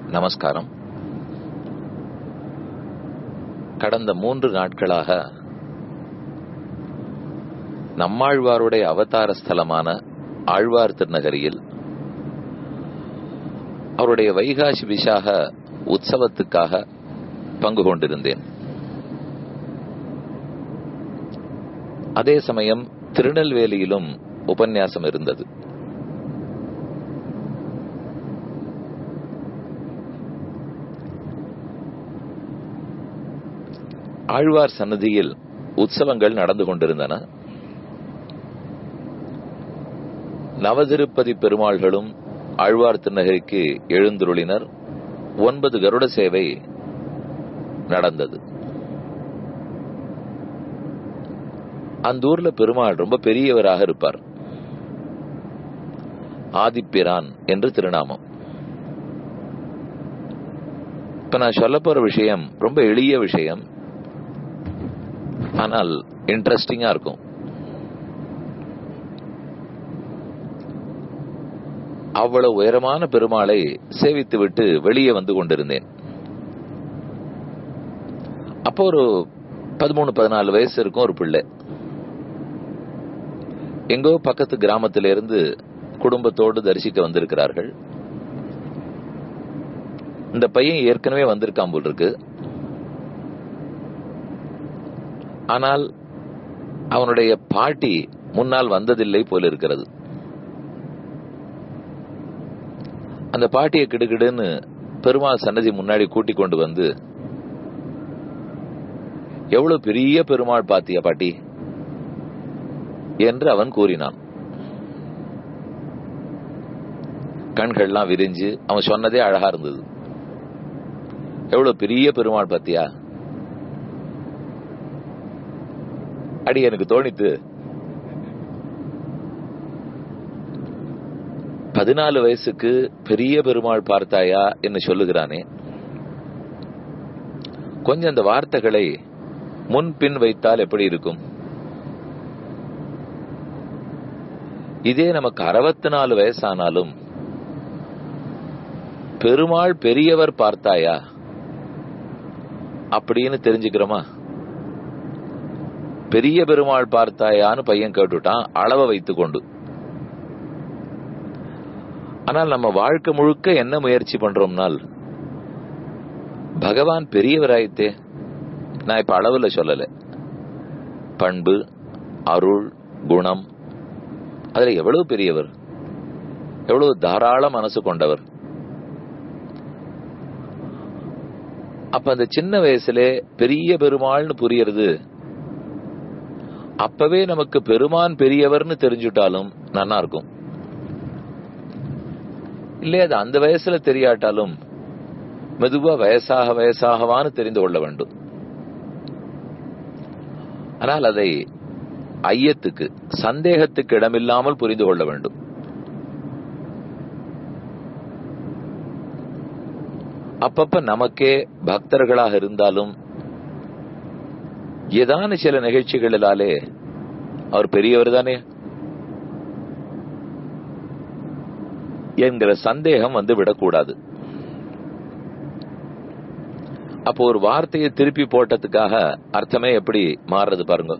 நமஸ்காரம் கடந்த மூன்று நாட்களாக நம்மாழ்வாருடைய அவதார ஸ்தலமான ஆழ்வார் திருநகரியில் அவருடைய வைகாசி விசாக உற்சவத்துக்காக பங்கு கொண்டிருந்தேன் அதே சமயம் திருநெல்வேலியிலும் உபன்யாசம் இருந்தது ஆழ்வார் சன்னதியில் உற்சவங்கள் நடந்து கொண்டிருந்தன நவதிருப்பதி பெருமாள்களும் ஆழ்வார் திருநகரிக்கு எழுந்துருளினர் ஒன்பது கருட சேவை நடந்தது அந்த ஊர்ல பெருமாள் ரொம்ப பெரியவராக இருப்பார் ஆதிப்பிரான் என்று திருநாமம் இப்ப நான் சொல்ல போற விஷயம் ரொம்ப எளிய விஷயம் ஆனால் இன்ட்ரெஸ்டிங்கா இருக்கும் அவ்வளவு உயரமான பெருமாளை சேவித்து விட்டு வெளியே வந்து கொண்டிருந்தேன் அப்போ ஒரு பதிமூணு பதினாலு வயசு இருக்கும் ஒரு பிள்ளை எங்கோ பக்கத்து கிராமத்திலிருந்து குடும்பத்தோடு தரிசிக்க வந்திருக்கிறார்கள் இந்த பையன் ஏற்கனவே வந்திருக்கான் போல் இருக்கு ஆனால் அவனுடைய பாட்டி முன்னால் வந்ததில்லை போல இருக்கிறது அந்த பாட்டியை கிடுகிடுன்னு பெருமாள் சன்னதி முன்னாடி கூட்டிக் கொண்டு வந்து எவ்வளவு பெரிய பெருமாள் பாத்தியா பாட்டி என்று அவன் கூறினான் கண்கள்லாம் விரிஞ்சு அவன் சொன்னதே அழகா இருந்தது எவ்வளவு பெரிய பெருமாள் பாத்தியா அடி எனக்கு தோணித்து பதினாலு வயசுக்கு பெரிய பெருமாள் பார்த்தாயா என்று சொல்லுகிறானே கொஞ்சம் அந்த வார்த்தைகளை முன்பின் வைத்தால் எப்படி இருக்கும் இதே நமக்கு அறுபத்தி நாலு வயசானாலும் பெருமாள் பெரியவர் பார்த்தாயா அப்படின்னு தெரிஞ்சுக்கிறோமா பெரிய பெருமாள் பார்த்தாயான்னு பையன் கேட்டுட்டான் அளவை வைத்துக் கொண்டு ஆனால் நம்ம வாழ்க்கை முழுக்க என்ன முயற்சி பண்றோம்னால் பகவான் பெரியவராயித்தே நான் இப்ப அளவுல சொல்லல பண்பு அருள் குணம் அதுல எவ்வளவு பெரியவர் எவ்வளவு தாராள மனசு கொண்டவர் அப்ப அந்த சின்ன வயசுல பெரிய பெருமாள்னு புரியறது அப்பவே நமக்கு பெருமான் பெரியவர்னு தெரிஞ்சுட்டாலும் நல்லா இருக்கும் இல்லையா அது அந்த வயசுல தெரியாட்டாலும் மெதுவா வயசாக வயசாகவான்னு தெரிந்து கொள்ள வேண்டும் ஆனால் அதை ஐயத்துக்கு சந்தேகத்துக்கு இடமில்லாமல் புரிந்து கொள்ள வேண்டும் அப்பப்ப நமக்கே பக்தர்களாக இருந்தாலும் ஏதான சில நிகழ்ச்சிகளிலாலே அவர் பெரியவர் தானே என்கிற சந்தேகம் வந்து விடக்கூடாது அப்போ ஒரு வார்த்தையை திருப்பி போட்டதுக்காக அர்த்தமே எப்படி மாறுறது பாருங்க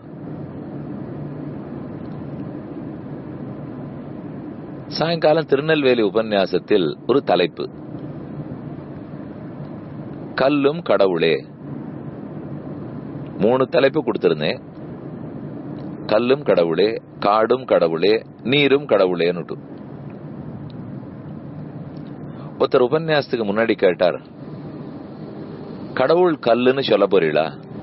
சாயங்காலம் திருநெல்வேலி உபன்யாசத்தில் ஒரு தலைப்பு கல்லும் கடவுளே மூணு தலைப்பு கொடுத்திருந்தேன் கல்லும் கடவுளே காடும் கடவுளே நீரும் கடவுளேன்னு ஒருத்தர் உபன்யாசத்துக்கு முன்னாடி கேட்டார் கடவுள் கல்லுன்னு சொல்ல போறீங்களா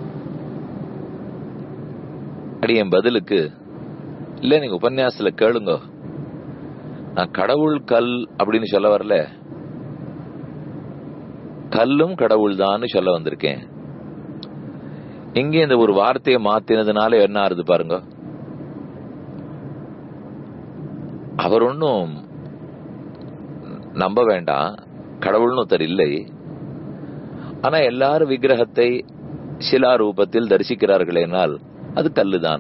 அடி என் பதிலுக்கு இல்ல நீங்க உபன்யாசத்துல கேளுங்க நான் கடவுள் கல் அப்படின்னு சொல்ல வரல கல்லும் கடவுள் தான் சொல்ல வந்திருக்கேன் இங்கே இந்த ஒரு வார்த்தையை மாத்தினதுனால என்ன ஆறுது பாருங்க அவர் ஒன்னும் நம்ப வேண்டாம் கடவுள்னு ஒருத்தர் இல்லை ஆனா எல்லாரும் விக்கிரகத்தை சிலா ரூபத்தில் தரிசிக்கிறார்களேனால் அது கல்லுதான்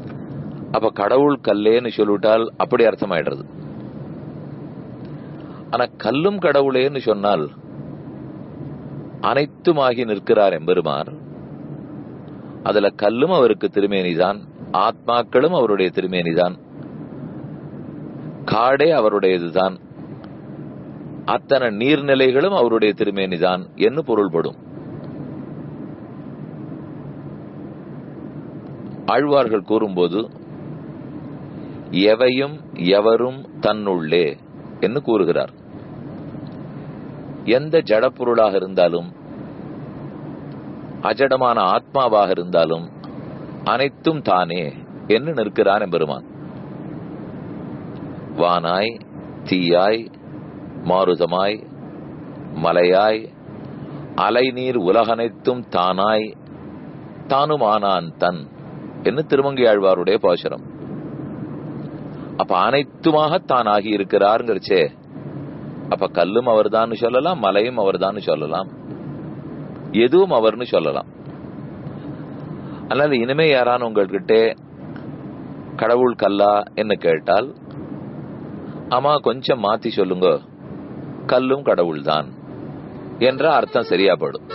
அப்ப கடவுள் கல்லேன்னு சொல்லிவிட்டால் அப்படி அர்த்தமாயிடுறது ஆனா கல்லும் கடவுளேன்னு சொன்னால் அனைத்துமாகி நிற்கிறார் எம்பெருமார் அதுல கல்லும் அவருக்கு திருமேனிதான் ஆத்மாக்களும் அவருடைய திருமேனிதான் காடே அவருடையதுதான் அத்தனை நீர்நிலைகளும் அவருடைய திருமேனிதான் என்று பொருள்படும் ஆழ்வார்கள் கூறும்போது எவையும் எவரும் தன்னுள்ளே என்று கூறுகிறார் எந்த ஜடப்பொருளாக இருந்தாலும் அஜடமான ஆத்மாவாக இருந்தாலும் அனைத்தும் தானே என்று நிற்கிறான் எம்பெருமான் வானாய் தீயாய் மாருதமாய் மலையாய் அலைநீர் உலகனைத்தும் தானாய் தானுமானான் தன் என்று திருமங்கையாழ்வாருடைய பாசுரம் அப்ப அனைத்துமாக தான் ஆகி இருக்கிறாருங்கிறச்சே அப்ப கல்லும் அவர்தான் சொல்லலாம் மலையும் அவர்தான் சொல்லலாம் எதுவும் அவர்னு சொல்லலாம் அதனால இனிமே யாரான உங்கள்கிட்ட கடவுள் கல்லா என்று கேட்டால் ஆமா கொஞ்சம் மாத்தி சொல்லுங்க கல்லும் கடவுள் தான் என்ற அர்த்தம் சரியா படும்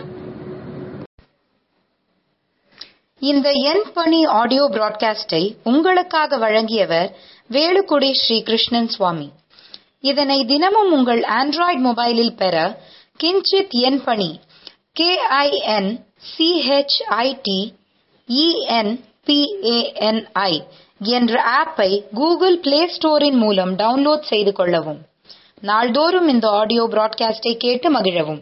இந்த என் பணி ஆடியோ பிராட்காஸ்டை உங்களுக்காக வழங்கியவர் வேலுக்குடி ஸ்ரீ கிருஷ்ணன் சுவாமி இதனை தினமும் உங்கள் ஆண்ட்ராய்டு மொபைலில் பெற கிஞ்சித் என் பணி கே ஐ என் சிஹெச்ஐடி இஎன்பிஏஎன்ஐ என்ற ஆப்பை கூகுள் பிளே ஸ்டோரின் மூலம் டவுன்லோட் செய்து கொள்ளவும் நாள்தோறும் இந்த ஆடியோ பிராட்காஸ்டை கேட்டு மகிழவும்